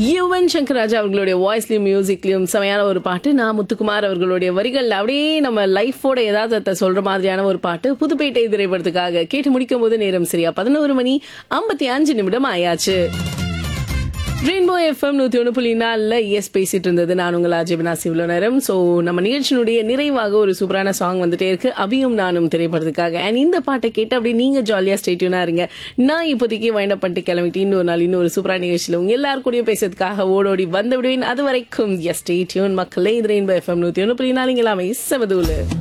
யுவன் சங்கர் ராஜா அவர்களுடைய வாய்ஸ்லயும் மியூசிக்லயும் செமையான ஒரு பாட்டு நான் முத்துக்குமார் அவர்களுடைய வரிகள் அப்படியே நம்ம லைஃபோட யதார்த்தத்தை சொல்ற மாதிரியான ஒரு பாட்டு புதுப்பேட்டை திரைப்படத்துக்காக கேட்டு முடிக்கும் போது நேரம் சரியா பதினோரு மணி ஐம்பத்தி அஞ்சு நிமிடம் ஆயாச்சு ரெயின்போ எஃப்எம் நூத்தி ஒன்று புள்ளி நாலில் எஸ் பேசிட்டு இருந்தது நான் உங்கள் அஜய் வினாசி இவ்வளோ நேரம் ஸோ நம்ம நிகழ்ச்சியினுடைய நிறைவாக ஒரு சூப்பரான சாங் வந்துட்டே இருக்கு அபியும் நானும் திரைப்படத்துக்காக அண்ட் இந்த பாட்டை கேட்டு அப்படியே நீங்க ஜாலியா ஸ்டேட்யூனா இருங்க நான் இப்போதைக்கு வைண்ட் அப் பண்ணிட்டு கிளம்பிட்டு இன்னொரு நாள் இன்னொரு சூப்பரான நிகழ்ச்சியில் உங்க எல்லாரும் கூடயும் பேசுறதுக்காக ஓடோடி வந்து விடுவேன் அது வரைக்கும் எஸ் ஸ்டேட்யூன் மக்களே இது ரெயின்போ எஃப்எம் நூத்தி ஒன்று புள்ளி நாலு இங்கே எல்லாமே செவதூலு